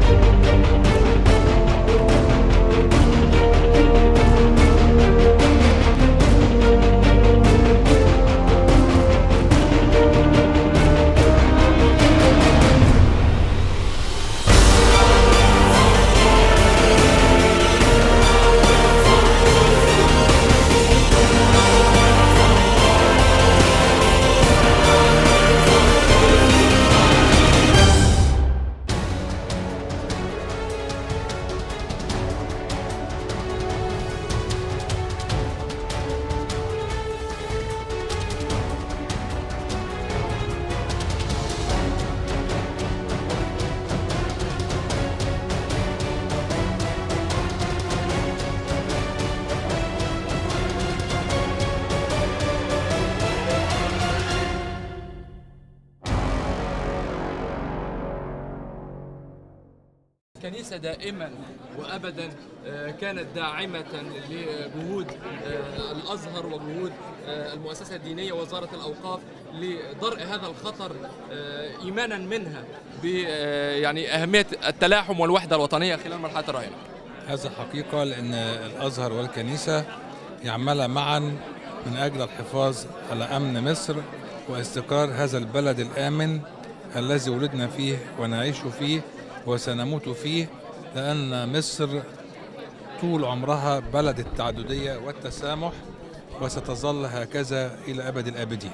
الكنيسة دائما وأبدا آه، كانت داعمة لجهود آه، الأزهر وجهود آه، المؤسسة الدينية وزارة الأوقاف لضرء هذا الخطر آه، إيمانا منها ب آه، يعني أهمية التلاحم والوحدة الوطنية خلال مرحلة الرهينة هذا حقيقة لأن الأزهر والكنيسة يعملا معا من أجل الحفاظ على أمن مصر واستقرار هذا البلد الآمن الذي ولدنا فيه ونعيش فيه وسنموت فيه لأن مصر طول عمرها بلد التعددية والتسامح وستظل هكذا إلى أبد الآبدين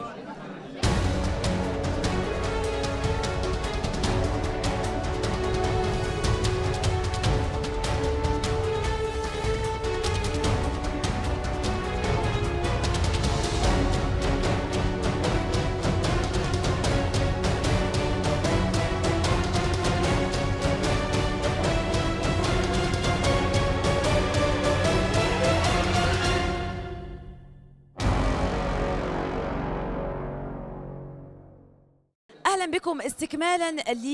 اهلا بكم استكمالا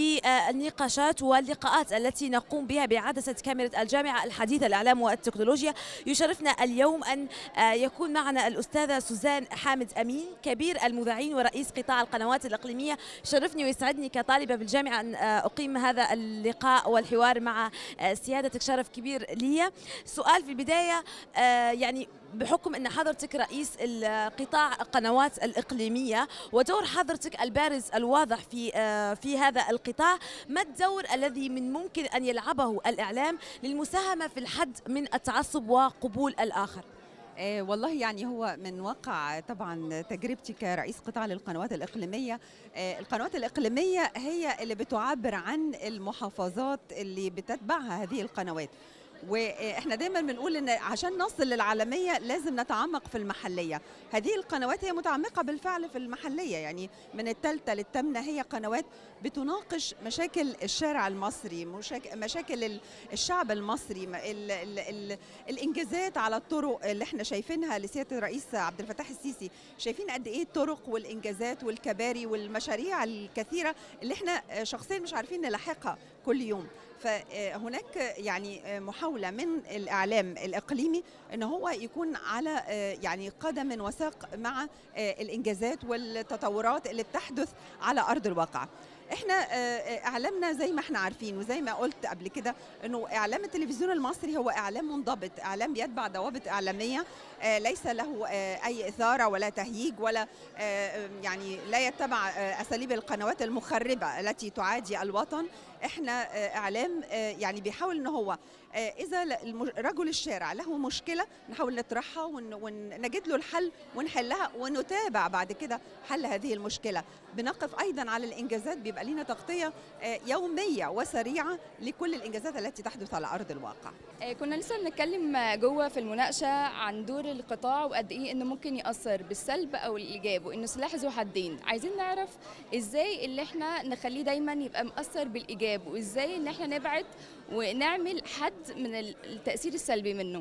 للنقاشات واللقاءات التي نقوم بها بعدسه كاميرا الجامعه الحديثه الاعلام والتكنولوجيا يشرفنا اليوم ان يكون معنا الاستاذه سوزان حامد امين كبير المذيعين ورئيس قطاع القنوات الاقليميه شرفني ويسعدني كطالبه بالجامعه ان اقيم هذا اللقاء والحوار مع سيادتك شرف كبير لي سؤال في البدايه يعني بحكم ان حضرتك رئيس قطاع القنوات الاقليميه ودور حضرتك البارز الواضح في في هذا القطاع ما الدور الذي من ممكن ان يلعبه الاعلام للمساهمه في الحد من التعصب وقبول الاخر آه والله يعني هو من واقع طبعا تجربتي كرئيس قطاع للقنوات الإقليمية آه القنوات الإقليمية هي اللي بتعبر عن المحافظات اللي بتتبعها هذه القنوات واحنا دايما بنقول ان عشان نصل للعالميه لازم نتعمق في المحليه هذه القنوات هي متعمقه بالفعل في المحليه يعني من الثالثه للثامنه هي قنوات بتناقش مشاكل الشارع المصري مشاكل الشعب المصري ال ال ال الانجازات على الطرق اللي احنا شايفينها لسياده الرئيس عبد الفتاح السيسي شايفين قد ايه الطرق والانجازات والكباري والمشاريع الكثيره اللي احنا شخصيا مش عارفين نلاحقها كل يوم فهناك يعني محاولة من الإعلام الإقليمي أن هو يكون على يعني قدم وساق مع الإنجازات والتطورات اللي بتحدث على أرض الواقع احنا اعلامنا زي ما احنا عارفين وزي ما قلت قبل كده انه اعلام التلفزيون المصري هو اعلام منضبط اعلام بيتبع ضوابط اعلاميه ليس له اي اثاره ولا تهييج ولا يعني لا يتبع اساليب القنوات المخربه التي تعادي الوطن احنا اعلام يعني بيحاول ان هو اذا رجل الشارع له مشكله نحاول نطرحها ونجد له الحل ونحلها ونتابع بعد كده حل هذه المشكله بنقف ايضا على الانجازات بيبقى لنا تغطيه يوميه وسريعه لكل الانجازات التي تحدث على ارض الواقع كنا لسه بنتكلم جوه في المناقشه عن دور القطاع وقد ايه انه ممكن ياثر بالسلب او الايجاب وانه سلاح ذو حدين عايزين نعرف ازاي اللي احنا نخليه دايما يبقى مأثر بالايجاب وازاي ان احنا نبعد ونعمل حد من التاثير السلبي منه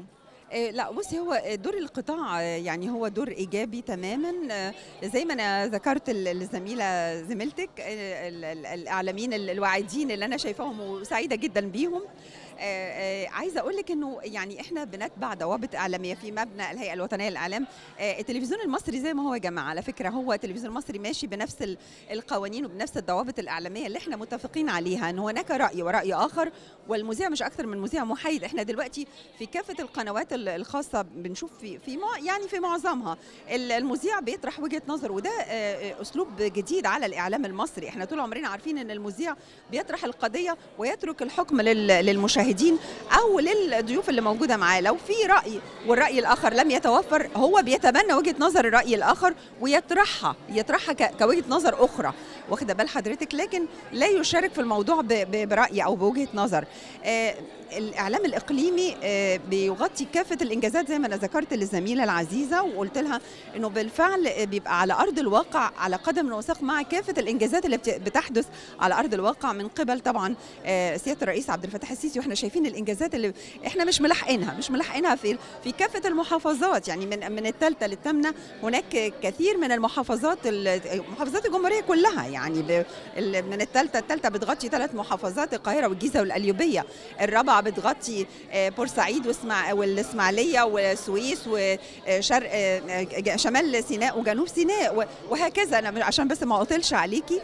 آه، لا بصي هو دور القطاع آه، يعني هو دور ايجابي تماما آه، زي ما انا ذكرت ال- الزميله زميلتك آه، ال- ال- الاعلاميين ال- الواعدين اللي انا شايفاهم وسعيده جدا بيهم آه، آه، عايزه اقول لك انه يعني احنا بنتبع ضوابط اعلاميه في مبنى الهيئه الوطنيه للاعلام آه، التلفزيون المصري زي ما هو يا جماعه على فكره هو التلفزيون المصري ماشي بنفس ال- القوانين وبنفس الضوابط الاعلاميه اللي احنا متفقين عليها ان هناك راي وراي اخر والمذيع مش اكثر من مذيع محايد احنا دلوقتي في كافه القنوات ال- الخاصه بنشوف في في مع يعني في معظمها ال- المذيع بيطرح وجهه نظر وده آه، آه، اسلوب جديد على الاعلام المصري احنا طول عمرنا عارفين ان المذيع بيطرح القضيه ويترك الحكم لل- للمشاهدين او للضيوف اللي موجوده معاه لو في راي والراي الاخر لم يتوفر هو بيتبنى وجهه نظر الراي الاخر ويطرحها يطرحها ك- كوجهه نظر اخرى واخده بال حضرتك لكن لا يشارك في الموضوع ب- ب- براي او بوجهه نظر آه، الاعلام الاقليمي آه، بيغطي كافه الانجازات زي ما انا ذكرت للزميله العزيزه وقلت لها انه بالفعل آه، بيبقى على ارض الواقع على قدم وساق مع كافه الانجازات اللي بت- بتحدث على ارض الواقع من قبل طبعا آه، سياده الرئيس عبد الفتاح السيسي واحنا شايفين الانجازات اللي احنا مش ملاحقينها مش ملاحقينها في في كافه المحافظات يعني من من الثالثه للثامنه هناك كثير من المحافظات ال- محافظات الجمهوريه كلها يعني ب- ال- من الثالثه الثالثه بتغطي ثلاث محافظات القاهره والجيزه والقليوبيه الرابعه بتغطي آه، بورسعيد واسمع والاسماعيليه والسويس وشرق آه، ج- شمال سيناء وجنوب سيناء و- وهكذا انا عشان بس ما اطولش عليكي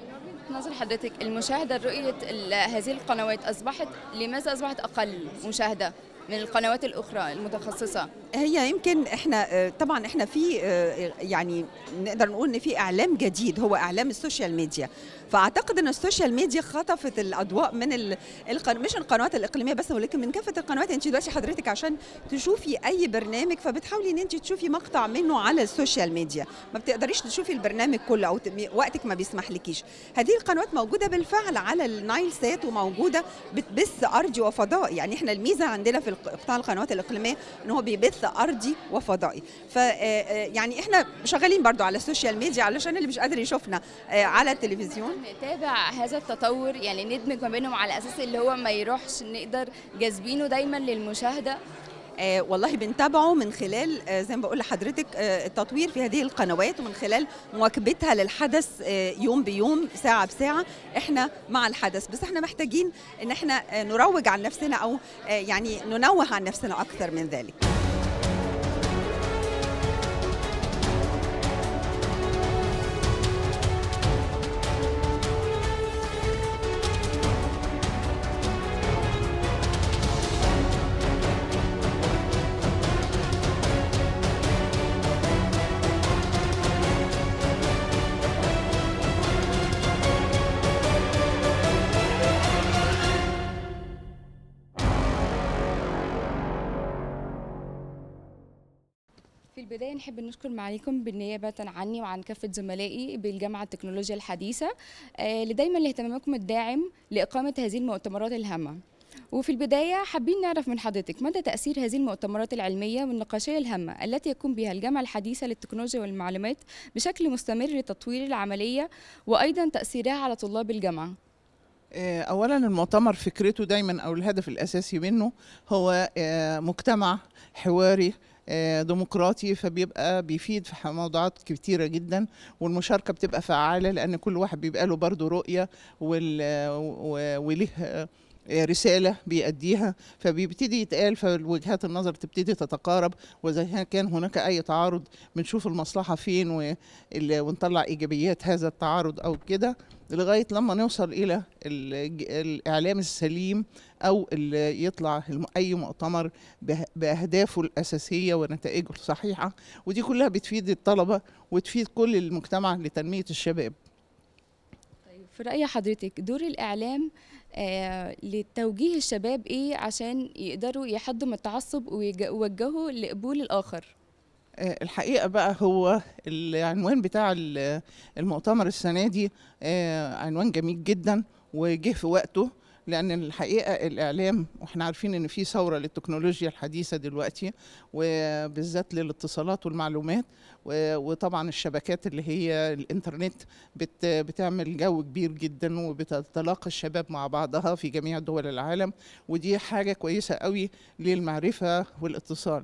نظر حضرتك المشاهدة لرؤية ال- هذه القنوات أصبحت لماذا أصبحت أقل مشاهدة من القنوات الأخرى المتخصصة؟ هي يمكن احنا آه، طبعا احنا في آه، يعني نقدر نقول ان في اعلام جديد هو اعلام السوشيال ميديا فاعتقد ان السوشيال ميديا خطفت الاضواء من ال... القن... مش القنوات الاقليميه بس ولكن من كافه القنوات انت دلوقتي حضرتك عشان تشوفي اي برنامج فبتحاولي ان انت تشوفي مقطع منه على السوشيال ميديا ما بتقدريش تشوفي البرنامج كله او تبقي- وقتك ما بيسمح لكيش هذه القنوات موجوده بالفعل على النايل سات وموجوده بتبث ارضي وفضائي يعني احنا الميزه عندنا في الق- قطاع القنوات الاقليميه ان هو بيبث ارضي وفضائي ف آه، آه، يعني احنا شغالين برضو على السوشيال ميديا علشان اللي مش قادر يشوفنا آه، على التلفزيون نتابع هذا التطور يعني ندمج ما بينهم على أساس اللي هو ما يروحش نقدر جاذبينه دايما للمشاهدة آه والله بنتابعه من خلال آه زي ما بقول لحضرتك آه التطوير في هذه القنوات ومن خلال مواكبتها للحدث آه يوم بيوم ساعة بساعة احنا مع الحدث بس احنا محتاجين ان احنا آه نروج عن نفسنا او آه يعني ننوه عن نفسنا اكثر من ذلك في البداية نحب نشكر معاليكم بالنيابة عني وعن كافة زملائي بالجامعة التكنولوجيا الحديثة آه، لدايما لاهتمامكم الداعم لإقامة هذه المؤتمرات الهامة وفي البداية حابين نعرف من حضرتك مدى تأثير هذه المؤتمرات العلمية والنقاشية الهامة التي يقوم بها الجامعة الحديثة للتكنولوجيا والمعلومات بشكل مستمر لتطوير العملية وأيضا تأثيرها على طلاب الجامعة آه، اولا المؤتمر فكرته دايما او الهدف الاساسي منه هو آه، مجتمع حواري آه، ديمقراطي فبيبقى بيفيد في ح- موضوعات كتيره جدا والمشاركه بتبقى فعاله لان كل واحد بيبقى له برضه رؤيه وال- و- وليه آه، رسالة بيأديها فبيبتدي يتقال فوجهات النظر تبتدي تتقارب وإذا كان هناك أي تعارض بنشوف المصلحة فين وال- ونطلع إيجابيات هذا التعارض أو كده لغايه لما نوصل الى الج- الاعلام السليم او اللي يطلع الم- اي مؤتمر به- باهدافه الاساسيه ونتائجه الصحيحه ودي كلها بتفيد الطلبه وتفيد كل المجتمع لتنميه الشباب طيب في رأي حضرتك دور الإعلام آه لتوجيه الشباب إيه عشان يقدروا يحدوا من التعصب ويج- ويوجهوا لقبول الآخر آه، الحقيقه بقى هو العنوان بتاع ال- المؤتمر السنه دي آه، عنوان جميل جدا وجه في وقته لان الحقيقه الاعلام واحنا عارفين ان في ثوره للتكنولوجيا الحديثه دلوقتي وبالذات للاتصالات والمعلومات و- وطبعا الشبكات اللي هي الانترنت بت بتعمل جو كبير جدا وبتتلاقى الشباب مع بعضها في جميع دول العالم ودي حاجه كويسه قوي للمعرفه والاتصال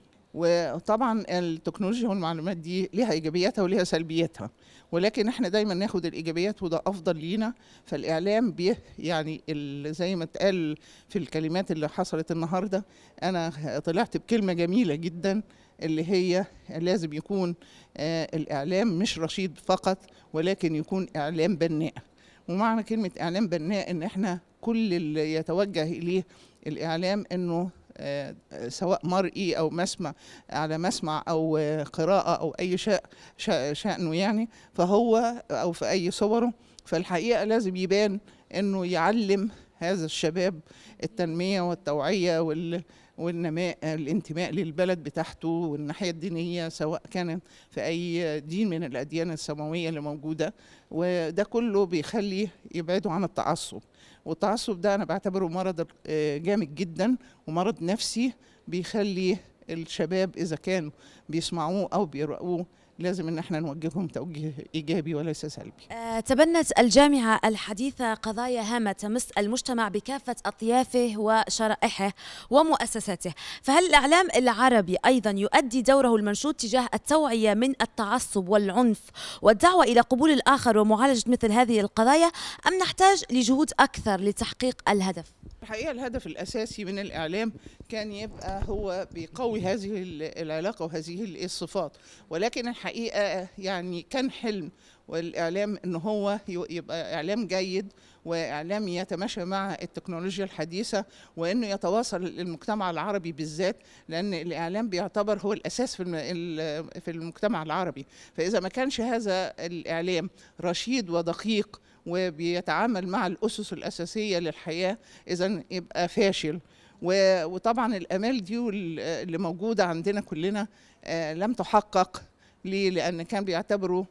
وطبعا التكنولوجيا والمعلومات دي ليها ايجابياتها وليها سلبياتها ولكن احنا دايما ناخد الايجابيات وده افضل لينا فالاعلام بيه يعني ال- زي ما اتقال في الكلمات اللي حصلت النهارده انا طلعت بكلمه جميله جدا اللي هي لازم يكون آه الاعلام مش رشيد فقط ولكن يكون اعلام بناء ومعنى كلمه اعلام بناء ان احنا كل اللي يتوجه اليه الاعلام انه آه، سواء مرئي او مسمع على مسمع او آه، قراءه او اي شيء شا- شأنه يعني فهو او في اي صوره فالحقيقه لازم يبان انه يعلم هذا الشباب التنميه والتوعيه وال والنماء الانتماء للبلد بتاعته والناحيه الدينيه سواء كان في اي دين من الاديان السماويه اللي موجوده وده كله بيخلي يبعدوا عن التعصب والتعصب ده انا بعتبره مرض آه، جامد جدا ومرض نفسي بيخلي الشباب اذا كانوا بيسمعوه او بيقرأوه لازم ان احنا نوجههم توجيه ايجابي وليس سلبي آه، تبنت الجامعة الحديثة قضايا هامة تمس المجتمع بكافة أطيافه وشرائحه ومؤسساته فهل الإعلام العربي أيضا يؤدي دوره المنشود تجاه التوعية من التعصب والعنف والدعوة إلى قبول الآخر ومعالجة مثل هذه القضايا أم نحتاج لجهود أكثر لتحقيق الهدف؟ الحقيقه الهدف الاساسي من الاعلام كان يبقى هو بيقوي هذه ال- العلاقه وهذه ال- الصفات ولكن الحقيقه يعني كان حلم والاعلام ان هو ي- يبقى اعلام جيد واعلام يتماشى مع التكنولوجيا الحديثه وانه يتواصل المجتمع العربي بالذات لان الاعلام بيعتبر هو الاساس في الم- ال- في المجتمع العربي فاذا ما كانش هذا الاعلام رشيد ودقيق وبيتعامل مع الاسس الاساسيه للحياه اذا يبقى فاشل و- وطبعا الامال دي وال- اللي موجوده عندنا كلنا آه، لم تحقق ليه لان كان بيعتبروا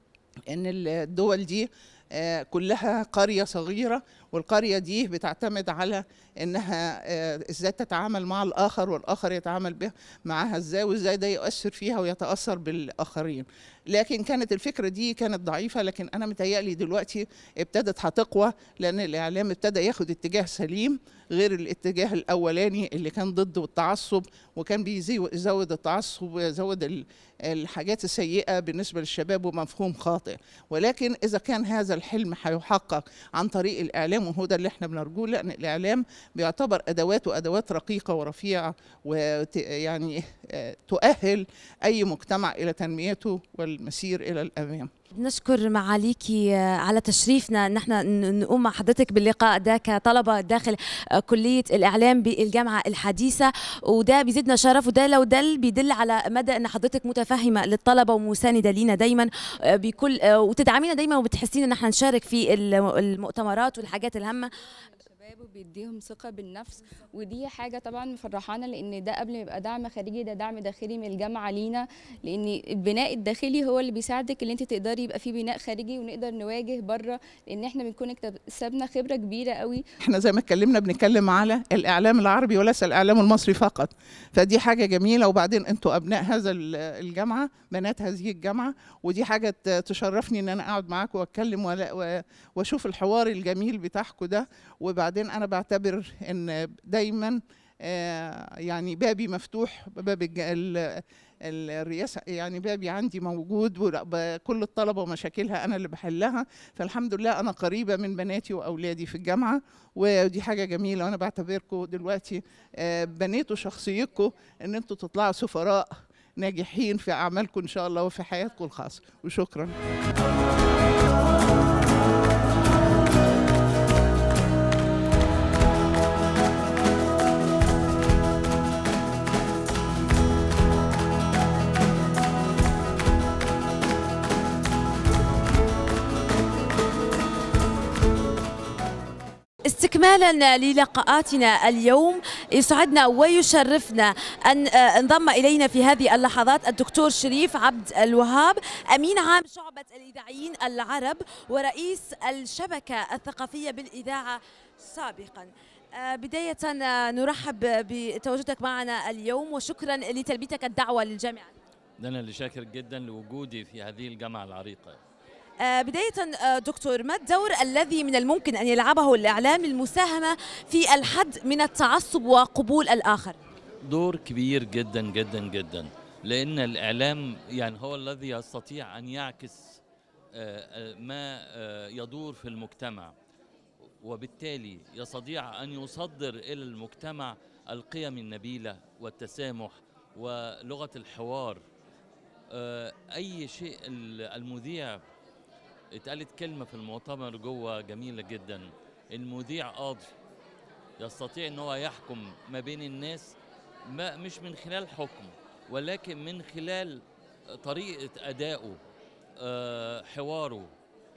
ان الدول دي آه، كلها قريه صغيره والقريه دي بتعتمد على انها آه، ازاي تتعامل مع الاخر والاخر يتعامل به معاها ازاي وازاي ده يؤثر فيها ويتاثر بالاخرين لكن كانت الفكره دي كانت ضعيفه لكن انا متهيألي دلوقتي ابتدت هتقوى لان الاعلام ابتدى ياخد اتجاه سليم غير الاتجاه الاولاني اللي كان ضد التعصب وكان بيزود التعصب ويزود ال- الحاجات السيئه بالنسبه للشباب ومفهوم خاطئ ولكن اذا كان هذا الحلم هيحقق عن طريق الاعلام وهو ده اللي احنا بنرجوه لان الاعلام بيعتبر ادواته ادوات رقيقه ورفيعه ويعني تؤهل اي مجتمع الى تنميته والمسير الى الامام نشكر معاليكي آه، على تشريفنا نحن ن- نقوم مع حضرتك باللقاء ده كطلبة داخل آه، كلية الإعلام بالجامعة الحديثة وده بيزيدنا شرف وده لو دل بيدل على مدى أن حضرتك متفهمة للطلبة ومساندة لينا دايما آه، بكل آه، وتدعمينا دايما وبتحسينا أن احنا نشارك في الم- المؤتمرات والحاجات الهامة الشباب وبيديهم ثقة بالنفس ودي حاجة طبعا مفرحانا لأن ده قبل ما يبقى دعم خارجي ده دعم داخلي من الجامعة لينا لأن البناء الداخلي هو اللي بيساعدك إن أنت تقدري يبقى في بناء خارجي ونقدر نواجه بره لأن إحنا بنكون اكتسبنا خبرة كبيرة قوي احنا زي ما اتكلمنا بنتكلم على الاعلام العربي وليس الاعلام المصري فقط فدي حاجه جميله وبعدين انتوا ابناء هذا ال- الجامعه بنات هذه الجامعه ودي حاجه ت- تشرفني ان انا اقعد معاكم واتكلم ولا- و- واشوف الحوار الجميل بتاعكم ده وبعدين انا بعتبر ان دايما آه، يعني بابي مفتوح باب الج- ال- الرئاسه يعني بابي عندي موجود وكل الطلبه ومشاكلها انا اللي بحلها فالحمد لله انا قريبه من بناتي واولادي في الجامعه ودي حاجه جميله وانا بعتبركم دلوقتي آه، بنيتوا شخصيتكم ان انتوا تطلعوا سفراء ناجحين في اعمالكم ان شاء الله وفي حياتكم الخاصه وشكرا استكمالا للقاءاتنا اليوم يسعدنا ويشرفنا ان آه، انضم الينا في هذه اللحظات الدكتور شريف عبد الوهاب امين عام شعبه الاذاعيين العرب ورئيس الشبكه الثقافيه بالاذاعه سابقا آه، بداية آه، نرحب بتواجدك معنا اليوم وشكرا لتلبيتك الدعوة للجامعة ده انا اللي شاكر جدا لوجودي في هذه الجامعه العريقه آه، بداية آه، دكتور ما الدور الذي من الممكن أن يلعبه الإعلام للمساهمة في الحد من التعصب وقبول الآخر؟ دور كبير جدا جدا جدا لان الاعلام يعني هو الذي يستطيع ان يعكس آه، آه، ما آه، يدور في المجتمع وبالتالي يستطيع ان يصدر الى المجتمع القيم النبيله والتسامح ولغه الحوار آه، اي شيء ال- المذيع اتقالت كلمه في المؤتمر جوه جميله جدا المذيع قاضي يستطيع ان هو يحكم ما بين الناس ما مش من خلال حكم ولكن من خلال طريقه ادائه آه، حواره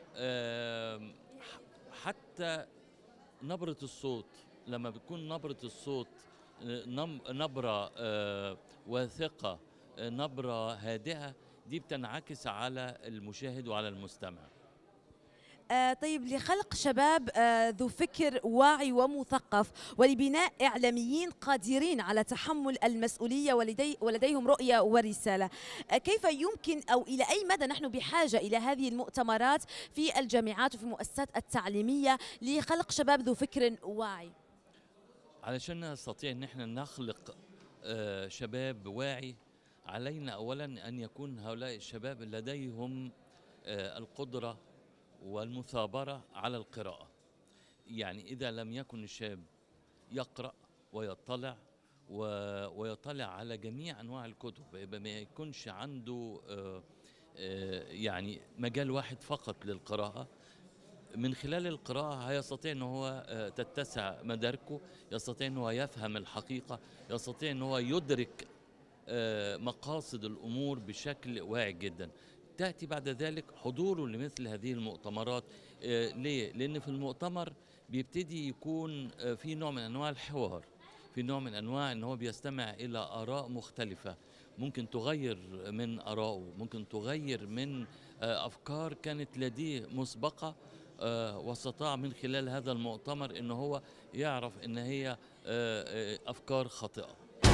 آم، ح- حتى نبره الصوت لما بتكون نبره الصوت آه، نم- نبره آه، واثقه آه، نبره هادئه دي بتنعكس على المشاهد وعلى المستمع آه، طيب لخلق شباب آه، ذو فكر واعي ومثقف ولبناء إعلاميين قادرين على تحمل المسؤولية ولدي ولديهم رؤية ورسالة آه، كيف يمكن أو إلى أي مدى نحن بحاجة إلى هذه المؤتمرات في الجامعات وفي المؤسسات التعليمية لخلق شباب ذو فكر واعي علشان نستطيع ان احنا نخلق آه، شباب واعي علينا اولا ان يكون هؤلاء الشباب لديهم آه، القدره والمثابره على القراءه يعني اذا لم يكن الشاب يقرا ويطلع و- ويطلع على جميع انواع الكتب يبقى ما يكونش عنده آه، آه، يعني مجال واحد فقط للقراءه من خلال القراءة هيستطيع أن هو آه، تتسع مداركه يستطيع أن هو يفهم الحقيقة يستطيع أن هو يدرك آه، مقاصد الأمور بشكل واعي جدا تأتي بعد ذلك حضوره لمثل هذه المؤتمرات آه، ليه؟ لأن في المؤتمر بيبتدي يكون آه، في نوع من أنواع الحوار في نوع من أنواع أن هو بيستمع إلى آراء مختلفة ممكن تغير من آرائه ممكن تغير من آه، أفكار كانت لديه مسبقة آه، واستطاع من خلال هذا المؤتمر ان هو يعرف ان هي آه، آه، افكار خاطئه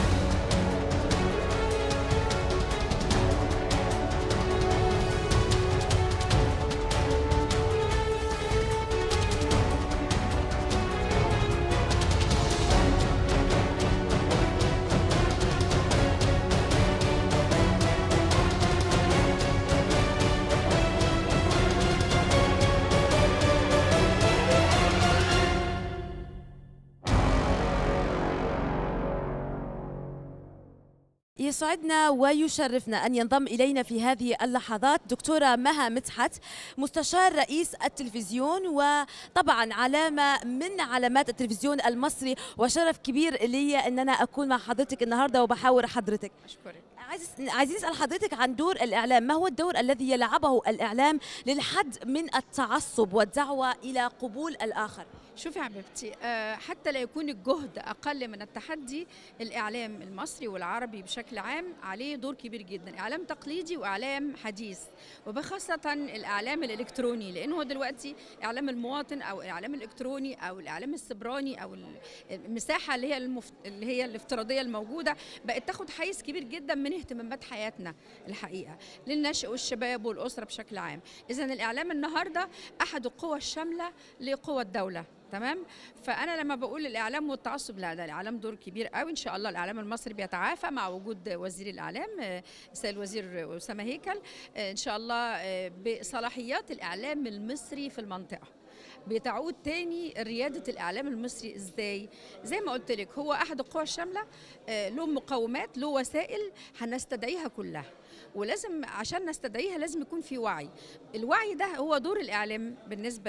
يسعدنا ويشرفنا أن ينضم إلينا في هذه اللحظات دكتورة مها مدحت مستشار رئيس التلفزيون وطبعا علامة من علامات التلفزيون المصري وشرف كبير لي أن أنا أكون مع حضرتك النهاردة وبحاور حضرتك أشكرك عايز عايزين نسأل حضرتك عن دور الإعلام ما هو الدور الذي يلعبه الإعلام للحد من التعصب والدعوة إلى قبول الآخر شوفي يا حبيبتي آه، حتى لا يكون الجهد أقل من التحدي الإعلام المصري والعربي بشكل عام عليه دور كبير جدا إعلام تقليدي وإعلام حديث وبخاصة الإعلام الإلكتروني لأنه هو دلوقتي إعلام المواطن أو الإعلام الإلكتروني أو الإعلام السبراني أو المساحة اللي هي المفت... اللي هي الافتراضية الموجودة بقت تاخد حيز كبير جدا من اهتمامات حياتنا الحقيقة للنشء والشباب والأسرة بشكل عام إذا الإعلام النهاردة أحد القوى الشاملة لقوى الدولة تمام فانا لما بقول الاعلام والتعصب لا ده الاعلام دور كبير قوي ان شاء الله الاعلام المصري بيتعافى مع وجود وزير الاعلام آه، السيد الوزير اسامه هيكل آه، ان شاء الله آه، بصلاحيات الاعلام المصري في المنطقه بتعود تاني ريادة الإعلام المصري إزاي؟ زي ما قلت لك هو أحد القوى الشاملة آه، له مقومات له وسائل هنستدعيها كلها ولازم عشان نستدعيها لازم يكون في وعي الوعي ده هو دور الإعلام بالنسبة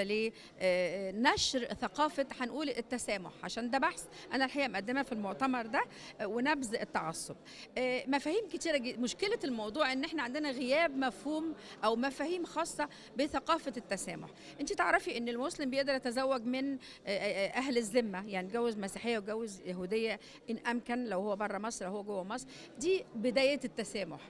لنشر ثقافة هنقول التسامح عشان ده بحث أنا الحقيقة مقدمة في المؤتمر ده آه، ونبذ التعصب آه، مفاهيم كتيرة جدا مشكلة الموضوع إن إحنا عندنا غياب مفهوم أو مفاهيم خاصة بثقافة التسامح أنت تعرفي إن المسلم بيقدر يتزوج من آه، آه، أهل الذمة يعني يتجوز مسيحية ويتجوز يهودية إن أمكن لو هو بره مصر أو هو جوه مصر دي بداية التسامح آه،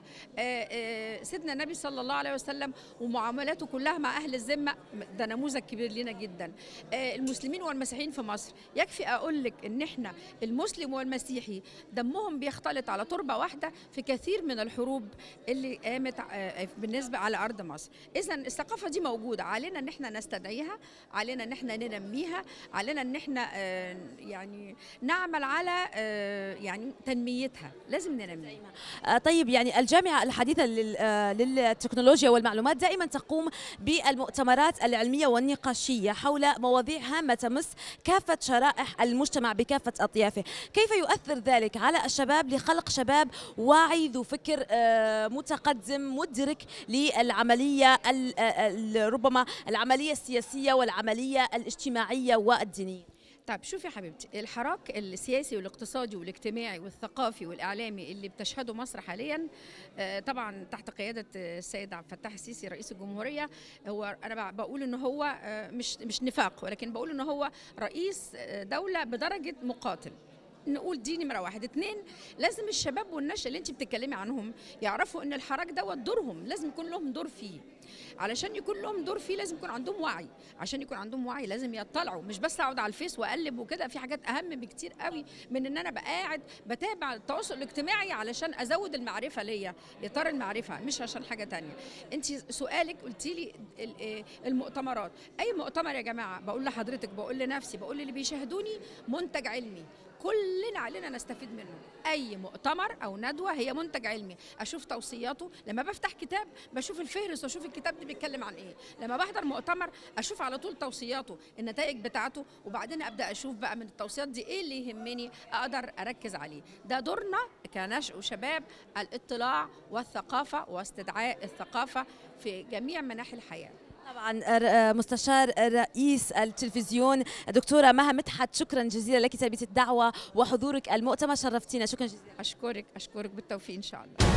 آه، سيدنا النبي صلى الله عليه وسلم ومعاملاته كلها مع اهل الذمه ده نموذج كبير لنا جدا آه، المسلمين والمسيحيين في مصر يكفي اقول لك ان احنا المسلم والمسيحي دمهم بيختلط على تربه واحده في كثير من الحروب اللي قامت آه، بالنسبه على ارض مصر اذا الثقافه دي موجوده علينا ان احنا نستدعيها علينا ان احنا ننميها علينا ان احنا آه، يعني نعمل على آه، يعني تنميتها لازم ننميها آه، طيب يعني الجامعة الحديثة لل- آه، للتكنولوجيا والمعلومات دائما تقوم بالمؤتمرات العلمية والنقاشية حول مواضيع هامة تمس كافة شرائح المجتمع بكافة أطيافه كيف يؤثر ذلك على الشباب لخلق شباب واعي ذو فكر آه، متقدم مدرك للعملية ال- آه، ال- ربما العملية السياسية والعملية الاجتماعية والدينية طيب شوفي يا حبيبتي الحراك السياسي والاقتصادي والاجتماعي والثقافي والاعلامي اللي بتشهده مصر حاليا آه، طبعا تحت قياده آه، السيد عبد الفتاح السيسي رئيس الجمهوريه هو انا ب- بقول ان هو آه، مش مش نفاق ولكن بقول ان هو رئيس آه، دوله بدرجه مقاتل نقول دي نمره واحد اتنين لازم الشباب والنشء اللي انت بتتكلمي عنهم يعرفوا ان الحراك دوت دورهم لازم يكون لهم دور فيه علشان يكون لهم دور فيه لازم يكون عندهم وعي عشان يكون عندهم وعي لازم يطلعوا مش بس اقعد على الفيس واقلب وكده في حاجات اهم بكتير قوي من ان انا بقاعد بتابع التواصل الاجتماعي علشان ازود المعرفه ليا اطار المعرفه مش عشان حاجه تانية انت سؤالك قلتي لي ال- إيه المؤتمرات اي مؤتمر يا جماعه بقول لحضرتك بقول لنفسي بقول للي بيشاهدوني منتج علمي كلنا علينا نستفيد منه اي مؤتمر او ندوه هي منتج علمي اشوف توصياته لما بفتح كتاب بشوف الفهرس واشوف الكتاب ده بيتكلم عن ايه لما بحضر مؤتمر اشوف على طول توصياته النتائج بتاعته وبعدين ابدا اشوف بقى من التوصيات دي ايه اللي يهمني اقدر اركز عليه ده دورنا كنشء وشباب الاطلاع والثقافه واستدعاء الثقافه في جميع مناحي الحياه طبعا آه، مستشار رئيس التلفزيون الدكتورة مها مدحت شكرا جزيلا لك تلبية الدعوة وحضورك المؤتمر شرفتينا شكرا جزيلا اشكرك اشكرك بالتوفيق ان شاء الله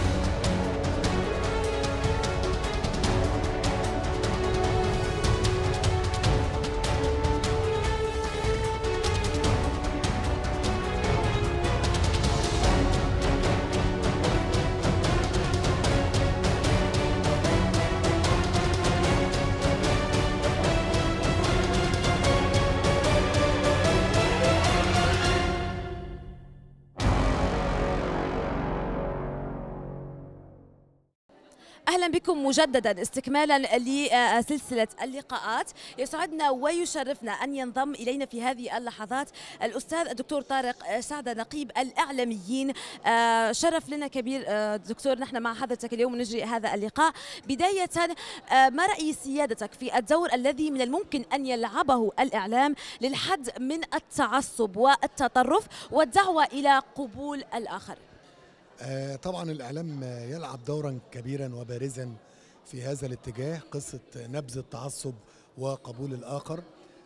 اهلا بكم مجددا استكمالا لسلسله اللقاءات يسعدنا ويشرفنا ان ينضم الينا في هذه اللحظات الاستاذ الدكتور طارق سعد نقيب الاعلاميين آه، شرف لنا كبير آه، دكتور نحن مع حضرتك اليوم نجري هذا اللقاء بدايه آه، ما راي سيادتك في الدور الذي من الممكن ان يلعبه الاعلام للحد من التعصب والتطرف والدعوه الى قبول الاخر آه، طبعا الإعلام آه، يلعب دورا كبيرا وبارزا في هذا الاتجاه قصة نبذ التعصب وقبول الآخر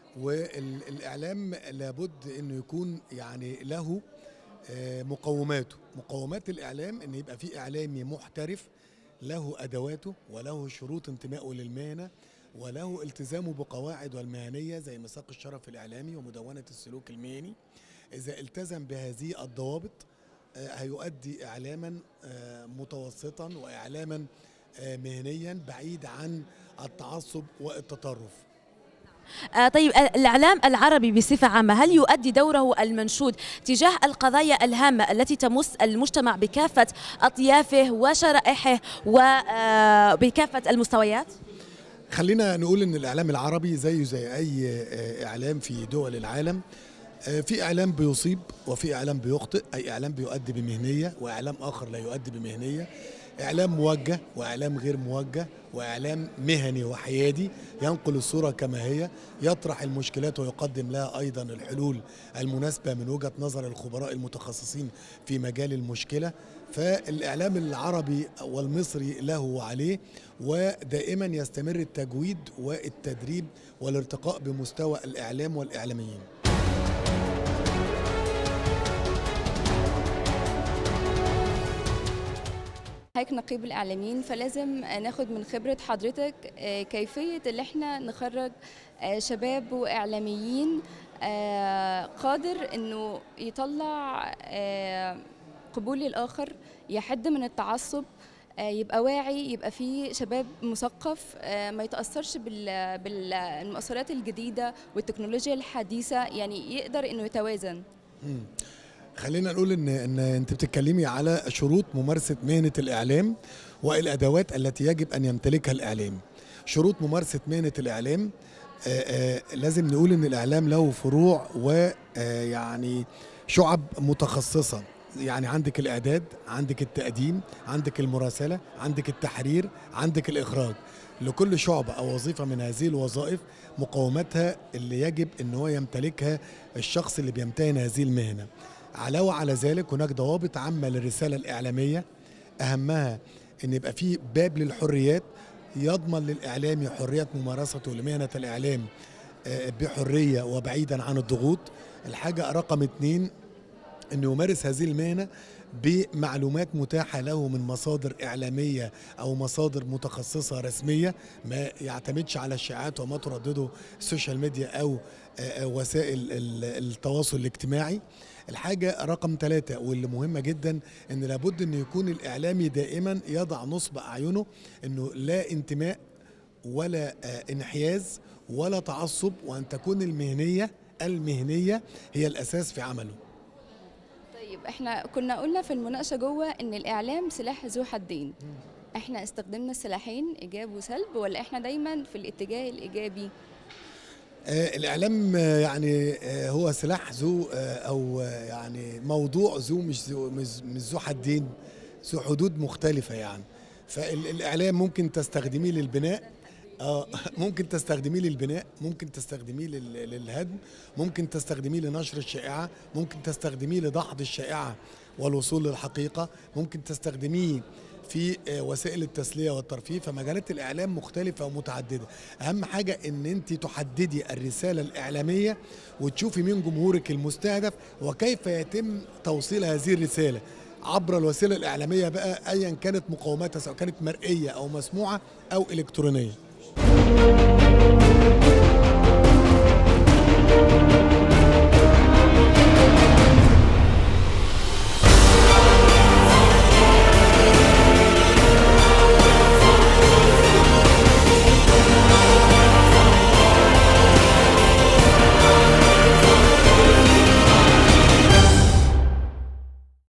والإعلام لابد أنه يكون يعني له آه، مقوماته مقومات الإعلام أن يبقى في إعلامي محترف له أدواته وله شروط انتمائه للمهنة وله التزامه بقواعد والمهنية زي ميثاق الشرف الإعلامي ومدونة السلوك المهني إذا التزم بهذه الضوابط آه، هيؤدي اعلاما آه، متوسطا واعلاما آه، مهنيا بعيد عن التعصب والتطرف آه، طيب آه، الإعلام العربي بصفة عامة هل يؤدي دوره المنشود تجاه القضايا الهامة التي تمس المجتمع بكافة أطيافه وشرائحه وبكافة المستويات؟ خلينا نقول ان الاعلام العربي زيه زي اي آه، اعلام في دول العالم آه، في اعلام بيصيب وفي اعلام بيخطئ اي اعلام بيؤدي بمهنيه واعلام اخر لا يؤدي بمهنيه اعلام موجه واعلام غير موجه واعلام مهني وحيادي ينقل الصوره كما هي يطرح المشكلات ويقدم لها ايضا الحلول المناسبه من وجهه نظر الخبراء المتخصصين في مجال المشكله فالاعلام العربي والمصري له وعليه ودائما يستمر التجويد والتدريب والارتقاء بمستوى الاعلام والاعلاميين حضرتك نقيب الاعلاميين فلازم ناخد من خبره حضرتك آه، كيفيه اللي احنا نخرج آه، شباب واعلاميين آه، قادر انه يطلع آه، قبول الاخر يحد من التعصب آه، يبقى واعي يبقى فيه شباب مثقف آه، ما يتاثرش بال- بالمؤثرات الجديده والتكنولوجيا الحديثه يعني يقدر انه يتوازن مم. خلينا نقول ان ان انت بتتكلمي على شروط ممارسه مهنه الاعلام والادوات التي يجب ان يمتلكها الاعلام شروط ممارسه مهنه الاعلام آه، آه، لازم نقول ان الاعلام له فروع ويعني شعب متخصصه يعني عندك الاعداد عندك التقديم عندك المراسله عندك التحرير عندك الاخراج لكل شعبة أو وظيفة من هذه الوظائف مقوماتها اللي يجب أن هو يمتلكها الشخص اللي بيمتهن هذه المهنة علاوة على ذلك هناك ضوابط عامة للرسالة الإعلامية أهمها أن يبقى في باب للحريات يضمن للإعلامي حرية ممارسته لمهنة الإعلام آه، بحرية وبعيدا عن الضغوط الحاجة رقم اتنين أنه يمارس هذه المهنة بمعلومات متاحة له من مصادر إعلامية أو مصادر متخصصة رسمية ما يعتمدش على الشائعات وما تردده السوشيال ميديا أو آه، آه، وسائل ال- التواصل الاجتماعي الحاجة رقم ثلاثة واللي مهمة جدا ان لابد ان يكون الاعلامي دائما يضع نصب اعينه انه لا انتماء ولا آه، انحياز ولا تعصب وان تكون المهنية المهنية هي الاساس في عمله طيب احنا كنا قلنا في المناقشه جوه ان الاعلام سلاح ذو حدين احنا استخدمنا السلاحين ايجاب وسلب ولا احنا دايما في الاتجاه الايجابي آه، الإعلام آه، يعني آه، هو سلاح ذو آه، أو آه، يعني موضوع ذو مش ذو مش مش ذو حدين ذو حدود مختلفة يعني فالإعلام ممكن تستخدميه للبناء اه ممكن تستخدميه للبناء ممكن تستخدميه لل- للهدم ممكن تستخدميه لنشر الشائعة ممكن تستخدميه لدحض الشائعة والوصول للحقيقة ممكن تستخدميه في آه، وسائل التسلية والترفيه فمجالات الإعلام مختلفة ومتعددة أهم حاجة أن أنت تحددي الرسالة الإعلامية وتشوفي مين جمهورك المستهدف وكيف يتم توصيل هذه الرسالة عبر الوسيلة الإعلامية بقى أيا كانت مقوماتها سواء كانت مرئية أو مسموعة أو إلكترونية